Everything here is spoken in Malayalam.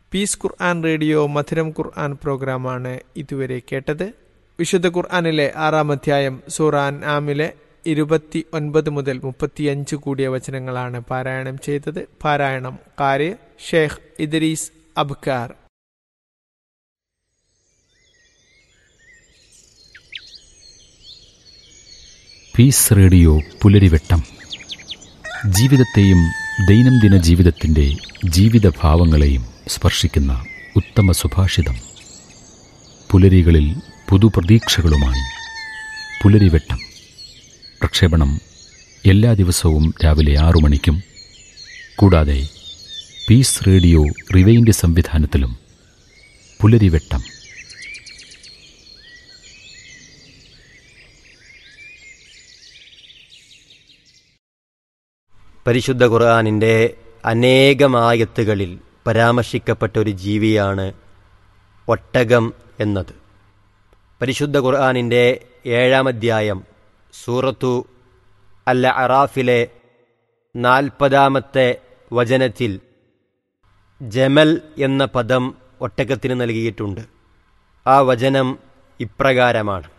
പീസ് ഖുർആൻ റേഡിയോ മധുരം ഖുർആൻ പ്രോഗ്രാമാണ് ഇതുവരെ കേട്ടത് വിശുദ്ധ ഖുർആനിലെ ആറാം അധ്യായം സൂറാൻ ആമിലെ ഇരുപത്തി ഒൻപത് മുതൽ മുപ്പത്തിയഞ്ച് കൂടിയ വചനങ്ങളാണ് പാരായണം ചെയ്തത് പാരായണം കാര് Sheikh Idris Abkar peace radio പുലരിവെട്ടം ജീവിതത്തെയും ദൈനംദിന ജീവിതത്തിൻ്റെ ജീവിതഭാവങ്ങളെയും സ്പർശിക്കുന്ന ഉത്തമ സുഭാഷിതം പുലരികളിൽ പുതുപ്രതീക്ഷകളുമായി പുലരിവെട്ടം പ്രക്ഷേപണം എല്ലാ ദിവസവും രാവിലെ ആറു മണിക്കും കൂടാതെ പീസ് റേഡിയോ റിവൈൻഡ് സംവിധാനത്തിലും പുലരിവെട്ടം പരിശുദ്ധ ഖുർആാനിൻ്റെ അനേകമായത്തുകളിൽ പരാമർശിക്കപ്പെട്ട ഒരു ജീവിയാണ് ഒട്ടകം എന്നത് പരിശുദ്ധ ഖുർആാനിൻ്റെ ഏഴാം അധ്യായം സൂറത്തു അൽ അറാഫിലെ നാൽപ്പതാമത്തെ വചനത്തിൽ ജമൽ എന്ന പദം ഒട്ടകത്തിന് നൽകിയിട്ടുണ്ട് ആ വചനം ഇപ്രകാരമാണ്